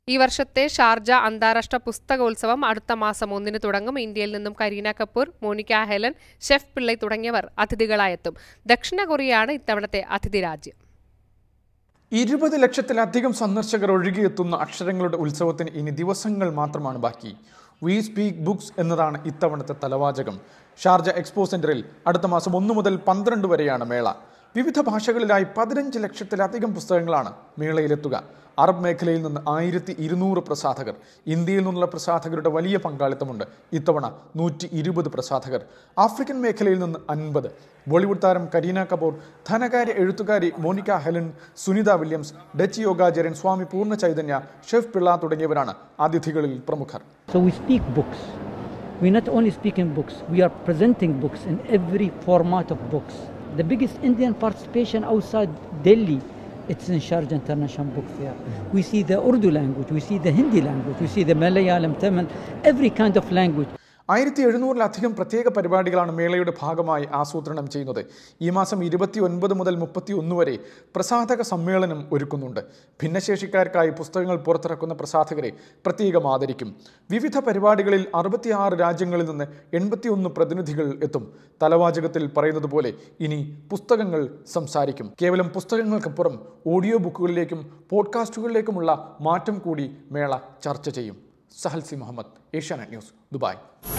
ഈ വർഷത്തെ ഷാർജ അന്താരാഷ്ട്ര പുസ്തകോത്സവം അടുത്ത മാസം ഒന്നിന് തുടങ്ങും ഇന്ത്യയിൽ നിന്നും Kareena Kapoor Monica Helen chef Pillai തുടങ്ങിയവർ അതിഥികളായെത്തും ദക്ഷിണ കൊറിയയാണ് ഇത്തവണത്തെ അതിഥി രാജ്യം ഇരുപത് ലക്ഷത്തിലധികം സന്ദർശകർ ഒഴുകിയെത്തുന്ന അക്ഷരങ്ങളുടെ ഉത്സവത്തിന് ഇനി ദിവസങ്ങൾ മാത്രമാണ് ബാക്കി വി സ്പീക്ക് ബുക്സ് എന്നതാണ് ഇത്തവണത്തെ തലവാചകം ഷാർജ എക്സ്പോ സെന്ററിൽ അടുത്ത മാസം ഒന്ന് മുതൽ പന്ത്രണ്ട് വരെയാണ് മേള വിവിധ ഭാഷകളിലായി പതിനഞ്ച് ലക്ഷത്തിലധികം പുസ്തകങ്ങളാണ് മേളയിലെത്തുക അറബ് മേഖലയിൽ നിന്ന് ആയിരത്തി ഇരുന്നൂറ് പ്രസാധകർ ഇന്ത്യയിൽ നിന്നുള്ള പ്രസാധകരുടെ വലിയ പങ്കാളിത്തമുണ്ട് ഇത്തവണ നൂറ്റി ഇരുപത് പ്രസാധകർ ആഫ്രിക്കൻ മേഖലയിൽ നിന്ന് അൻപത് ബോളിവുഡ് താരം കരീന കപൂർ ധനകാര്യ എഴുത്തുകാരി Monica Helen Sunita Williams Dutch യോഗാചാര്യൻ സ്വാമി പൂർണ്ണ ചൈതന്യ ഷെഫ് പിള്ള തുടങ്ങിയവരാണ് അതിഥികളിൽ പ്രമുഖർ So we speak books. We not only speak in books, we are presenting books in every format of books. The biggest Indian participation outside Delhi, it's in Sharjah International Book Fair. We see the Urdu language, we see the Hindi language, we see the Malayalam, Tamil, every kind of language. ആയിരത്തി എഴുന്നൂറിലധികം പ്രത്യേക പരിപാടികളാണ് മേളയുടെ ഭാഗമായി ആസൂത്രണം ചെയ്യുന്നത് ഈ മാസം ഇരുപത്തി ഒൻപത് മുതൽ മുപ്പത്തി ഒന്ന് വരെ പ്രസാധക സമ്മേളനം ഒരുക്കുന്നുണ്ട് ഭിന്നശേഷിക്കാർക്കായി പുസ്തകങ്ങൾ പുറത്തിറക്കുന്ന പ്രസാധകരെ പ്രത്യേകം ആദരിക്കും വിവിധ പരിപാടികളിൽ അറുപത്തിയാറ് രാജ്യങ്ങളിൽ നിന്ന് എൺപത്തിയൊന്ന് പ്രതിനിധികൾ എത്തും തലവാചകത്തിൽ പറയുന്നത് പോലെ ഇനി പുസ്തകങ്ങൾ സംസാരിക്കും കേവലം പുസ്തകങ്ങൾക്കപ്പുറം ഓഡിയോ ബുക്കുകളിലേക്കും പോഡ്കാസ്റ്റുകളിലേക്കുമുള്ള മാറ്റം കൂടി മേള ചർച്ച ചെയ്യും സഹൽസി മുഹമ്മദ് ഏഷ്യാനെറ്റ് ന്യൂസ് ദുബായ്